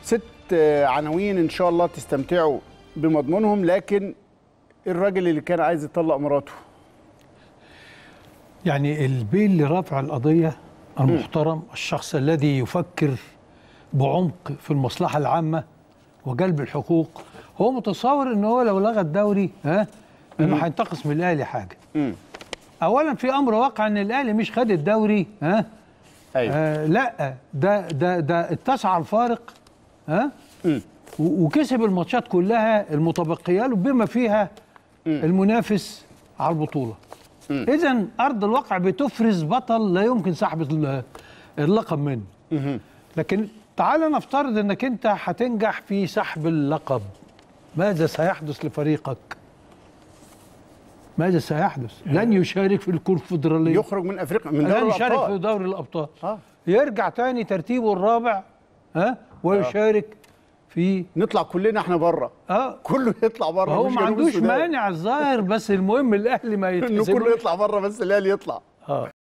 ست آه، عناوين ان شاء الله تستمتعوا بمضمونهم لكن الراجل اللي كان عايز يطلق مراته يعني البيه اللي رافع القضية المحترم الشخص الذي يفكر بعمق في المصلحة العامة وجلب الحقوق هو متصور ان هو لو لغى الدوري ها انه هينتقص من الاهلي حاجة مم. اولا في امر واقع ان الاهلي مش خد الدوري ها ايوه آه لا ده ده ده اتسع الفارق ها مم. و- وكسب الماتشات كلها المتبقيه له بما فيها المنافس على البطوله اذا ارض الواقع بتفرز بطل لا يمكن سحب ال- اللقب منه مهم. لكن تعال نفترض انك انت هتنجح في سحب اللقب ماذا سيحدث لفريقك ماذا سيحدث لن يشارك في الكونفدراليه يخرج من افريقيا من لن دوري يشارك في الابطال دوري الابطال اه يرجع تاني ترتيبه الرابع ها ويشارك في نطلع كلنا احنا بره اه كله يطلع بره هو مش ما جنوب عندوش السودان. مانع الظاهر بس المهم الاهلي ما انه يتحسبش كله يطلع بره بس الاهلي يطلع اه